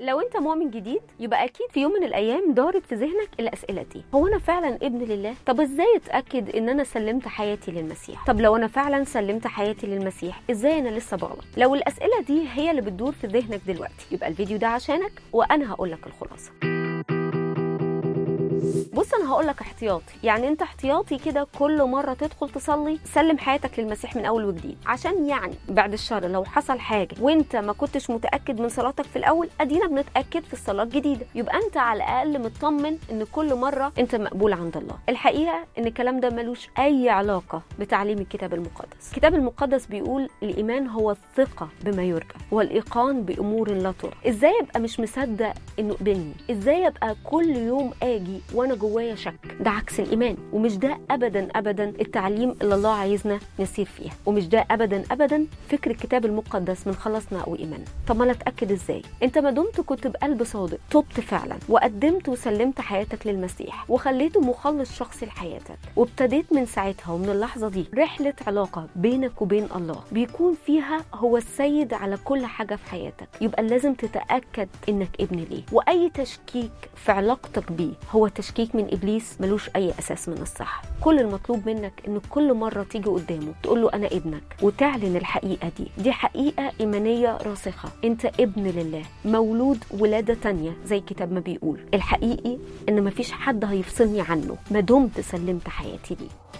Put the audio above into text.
لو انت مؤمن جديد يبقى اكيد في يوم من الايام دارت في ذهنك الاسئله دي هو انا فعلا ابن لله طب ازاي اتاكد ان انا سلمت حياتي للمسيح طب لو انا فعلا سلمت حياتي للمسيح ازاي انا لسه بغلط لو الاسئله دي هي اللي بتدور في ذهنك دلوقتي يبقى الفيديو ده عشانك وانا هقول لك الخلاصه بص انا هقول لك احتياطي يعني انت احتياطي كده كل مره تدخل تصلي سلم حياتك للمسيح من اول وجديد عشان يعني بعد الشر لو حصل حاجه وانت ما كنتش متاكد من صلاتك في الاول ادينا بنتاكد في الصلاه الجديده يبقى انت على الاقل مطمن ان كل مره انت مقبول عند الله الحقيقه ان الكلام ده ملوش اي علاقه بتعليم الكتاب المقدس الكتاب المقدس بيقول الايمان هو الثقه بما يرجى والايقان بامور لا ترى ازاي ابقى مش مصدق انه قبلني ازاي ابقى كل يوم اجي وانا جوايا شك ده عكس الايمان ومش ده ابدا ابدا التعليم اللي الله عايزنا نسير فيها ومش ده ابدا ابدا فكر الكتاب المقدس من خلصنا او ايماننا طب ما اتاكد ازاي انت ما دمت كنت بقلب صادق تبت فعلا وقدمت وسلمت حياتك للمسيح وخليته مخلص شخصي لحياتك وابتديت من ساعتها ومن اللحظه دي رحله علاقه بينك وبين الله بيكون فيها هو السيد على كل حاجه في حياتك يبقى لازم تتاكد انك ابن ليه واي تشكيك في علاقتك بيه هو تشكيك من ابليس ملوش اي اساس من الصح كل المطلوب منك ان كل مره تيجي قدامه تقول له انا ابنك وتعلن الحقيقه دي دي حقيقه ايمانيه راسخه انت ابن لله مولود ولاده تانية زي الكتاب ما بيقول الحقيقي ان مفيش حد هيفصلني عنه ما دمت سلمت حياتي ليه